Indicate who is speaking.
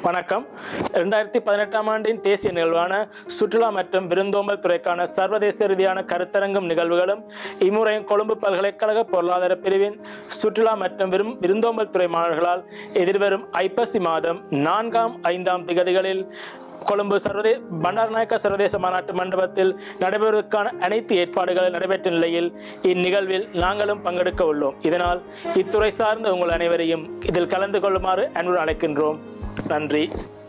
Speaker 1: வணக்கம் இரண்டாயிரத்தி பதினெட்டாம் ஆண்டின் தேசிய நிகழ்வான சுற்றுலா மற்றும் விருந்தோம்பல் துறைக்கான சர்வதேச ரீதியான கருத்தரங்கும் நிகழ்வுகளும் இம்முறையும் கொழும்பு பல்கலைக்கழக பொருளாதார பிரிவின் சுற்றுலா மற்றும் விரும் விருந்தோம்பல் துறை மாணவர்களால் எதிர்வரும் ஐப்பசி மாதம் நான்காம் ஐந்தாம் திகதிகளில் கொழும்பு சர்வதே பண்டாரநாயக்க சர்வதேச மாநாட்டு மண்டபத்தில் நடைபெறுவதற்கான அனைத்து ஏற்பாடுகள் நடைபெற்ற நிலையில் இந்நிகழ்வில் நாங்களும் பங்கெடுக்க உள்ளோம் இதனால் இத்துறை சார்ந்த உங்கள் அனைவரையும் இதில் கலந்து கொள்ளுமாறு அன்புடன் அழைக்கின்றோம் நன்றி